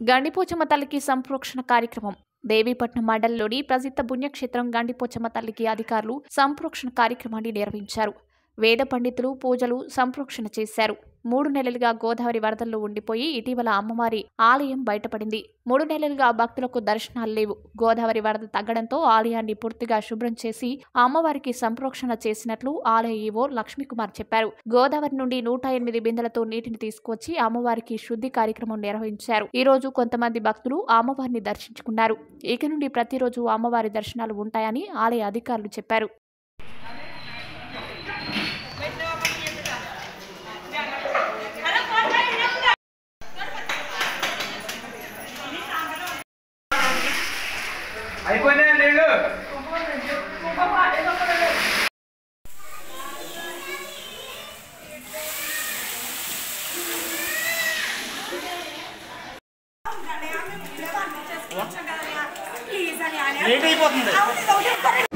గండిపోచమ్మ తల్లికి సంప్రోక్షణ కార్యక్రమం దేవీపట్నం మండలంలోని ప్రసిద్ధ పుణ్యక్షేత్రం గండిపోచమ్మ తల్లికి అధికారులు సంప్రోక్షణ కార్యక్రమాన్ని నిర్వహించారు వేద పండితులు పూజలు సంప్రోక్షణ చేశారు మూడు నెలలుగా గోదావరి వరదల్లో ఉండిపోయి ఇటీవల అమ్మవారి ఆలయం బయటపడింది మూడు నెలలుగా భక్తులకు దర్శనాలు లేవు గోదావరి వరద తగ్గడంతో ఆలయాన్ని పూర్తిగా శుభ్రం చేసి అమ్మవారికి సంప్రోక్షణ చేసినట్లు ఆలయ ఈవో లక్ష్మీకుమార్ చెప్పారు గోదావరి నుండి నూట ఎనిమిది బిందెలతో నీటిని తీసుకువచ్చి అమ్మవారికి శుద్ధి కార్యక్రమం నిర్వహించారు ఈ రోజు కొంతమంది భక్తులు అమ్మవారిని దర్శించుకున్నారు ఇక నుండి ప్రతిరోజు అమ్మవారి దర్శనాలు ఉంటాయని ఆలయ అధికారులు చెప్పారు అయిపోయినాయి నీళ్ళు లేట్ అయిపోతుంది